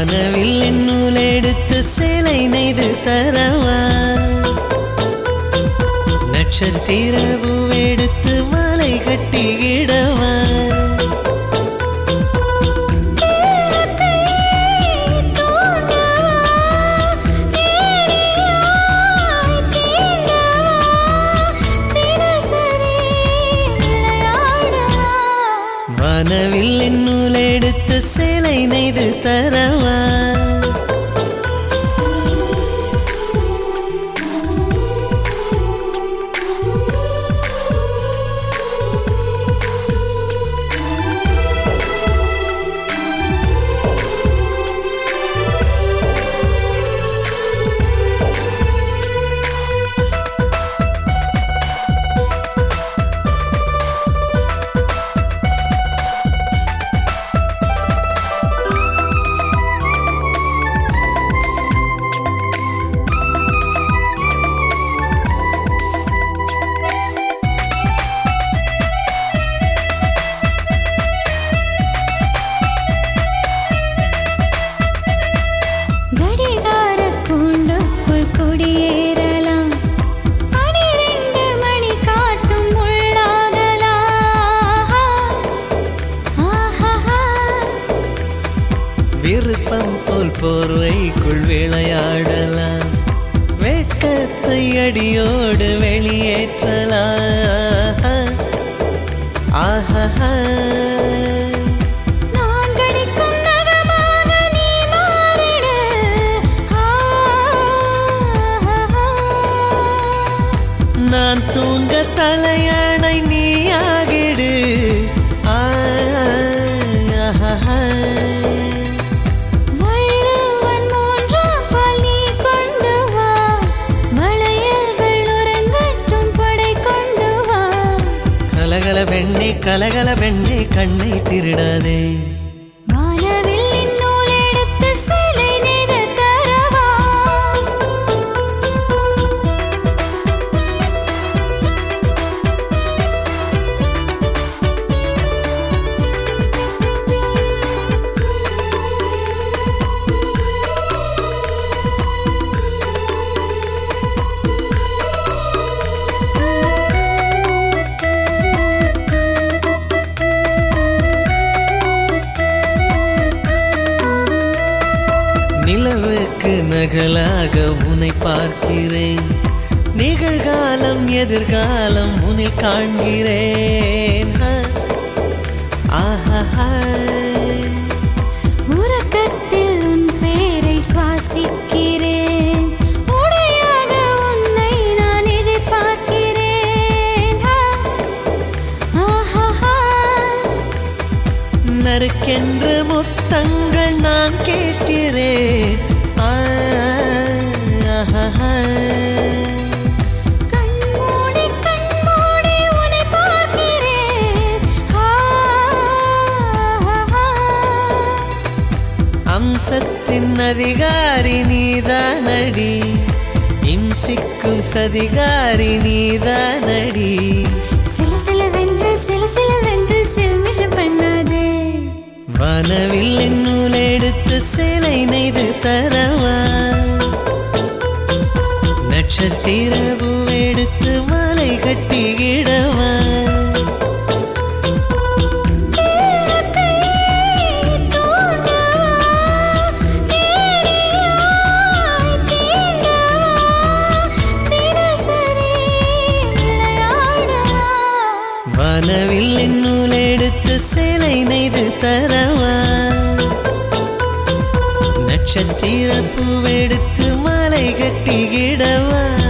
வானவில் நூல் எடுத்து சிலை நெய்து தரவா நட்சத்திர பூவெடுத்து மாலை கட்டிக்கிடவா வானவில் நூல் எடுத்து சிலை நெய்து தரவா கடிகாரக் கூண்டுக்குள் குடியேறலாம். பனிரெண்டு மணி காட்டும் உள்ளாகலாம். ஆஹாஹா. விருப்பம் போல் போர்வைக்குள் விளையாடலாம் வெட்கத்தை அடியோடு வெளியேற்றலாம் ஆஹா நான் கடிக்கும் நகமாக நீ மாறிடு. ஆஹாஹா. நான் தூங்க தலையணை நீ ஆகிடு ஆஹா வள்ளுவன் மூன்றாம் பால் நீ கொண்டு வா. வளையல்கள் உறங்கட்டும் படை கொண்டு வா. கலகல பெண்ணே கலகல பெண்ணே கண்ணை திருடாதே வானவில்லின் நூல் எடுத்து சிலை நெய்து தரவா. நிலவுக்கு நகலாக உன்னை பார்க்கிறேன் நிகழ்காலம் எதிர்காலம் உன்னில் காண்கிறேன் ஹ. ஆஹாஹா. உறக்கத்தில் உன் பேரை சுவாசிக்கிறேன். உடையாக உன்னை நான் எதிர்பார்க்கிறேன். ஆ. ஆஹாஹா. நறுக்கென்று முத்தங்கள் நான் கேட்கிறேன் ஆ, ஆஹாஹா. கண்மூடி கண்மூடி உன்னை பார்க்கிறேன். ஆஹாஹா. அம்சத்தின் அதிகாரி நீதானடி இம்சிக்கும் சதிகாரி நீதானடி சில சிலவென்று சில சிலவென்று சில்மிஷம் பண்ணாதே வானவில் நூல் எடுத்து சிலை நெய்து தரவா நட்சத்திர பூவெடுத்து மாலை கட்டிக்கிடவா வானவில் நூல் எடுத்து சிலை நெய்து தரவா நட்சத்திர பூவெடுத்து மாலை கட்டிக்கிடவா